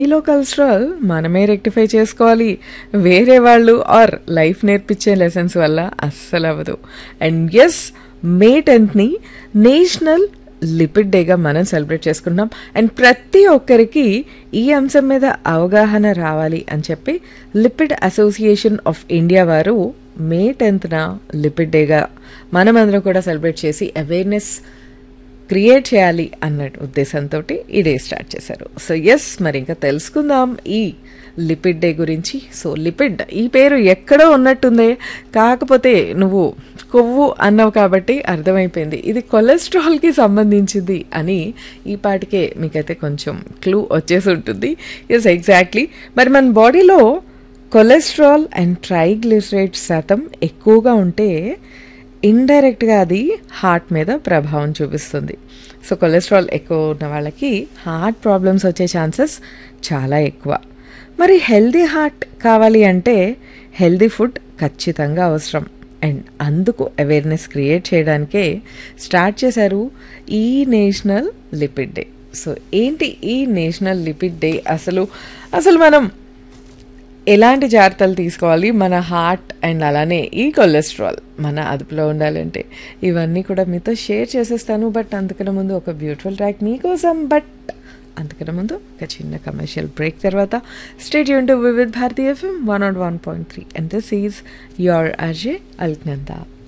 ఈలో కొలెస్ట్రాల్ మనమే రెక్టిఫై చేసుకోవాలి వేరే వాళ్ళు ఆర్ లైఫ్ నేర్పించే లెసన్స్ వల్ల అస్సలు అవ్వదు అండ్ ఎస్ మే టెన్త్ని నేషనల్ లిపిడ్ డేగా మనం సెలబ్రేట్ చేసుకుంటున్నాం అండ్ ప్రతి ఒక్కరికి ఈ అంశం మీద అవగాహన రావాలి అని చెప్పి లిపిడ్ అసోసియేషన్ ఆఫ్ ఇండియా వారు మే టెన్త్న లిపిడ్ డేగా మనమందరం కూడా సెలబ్రేట్ చేసి అవేర్నెస్ క్రియేట్ చేయాలి అన్న ఉద్దేశంతో ఈ డే స్టార్ట్ చేశారు సో ఎస్ మరి ఇంకా తెలుసుకుందాం ఈ లిపిడ్ డే గురించి సో లిపిడ్ ఈ పేరు ఎక్కడో ఉన్నట్టుందే కాకపోతే నువ్వు కొవ్వు అన్నావు కాబట్టి అర్థమైపోయింది ఇది కొలెస్ట్రాల్కి సంబంధించింది అని ఈ పాటికే మీకైతే కొంచెం క్లూ వచ్చేసి ఉంటుంది ఎస్ ఎగ్జాక్ట్లీ మరి మన బాడీలో కొలెస్ట్రాల్ అండ్ ట్రైగ్లిసరైడ్ శాతం ఎక్కువగా ఉంటే ఇండైరెక్ట్గా అది హార్ట్ మీద ప్రభావం చూపిస్తుంది సో కొలెస్ట్రాల్ ఎక్కువ ఉన్న వాళ్ళకి హార్ట్ ప్రాబ్లమ్స్ వచ్చే ఛాన్సెస్ చాలా ఎక్కువ మరి హెల్దీ హార్ట్ కావాలి అంటే హెల్దీ ఫుడ్ ఖచ్చితంగా అవసరం అండ్ అందుకు అవేర్నెస్ క్రియేట్ చేయడానికే స్టార్ట్ చేశారు ఈ నేషనల్ లిపిడ్ డే సో ఏంటి ఈ నేషనల్ లిపిడ్ డే అసలు అసలు మనం ఎలాంటి జాగ్రత్తలు తీసుకోవాలి మన హార్ట్ అండ్ అలానే ఈ కొలెస్ట్రాల్ మన అదుపులో ఉండాలంటే ఇవన్నీ కూడా మీతో షేర్ చేసేస్తాను బట్ అంతకన్నా ముందు ఒక బ్యూటిఫుల్ ట్రాక్ మీకోసం బట్ అంతకన్నా ముందు ఒక చిన్న కమర్షియల్ బ్రేక్ తర్వాత స్టేట్ యూన్ to Vividh Bharati FM one not one point three and this is your Ajay Alaknanda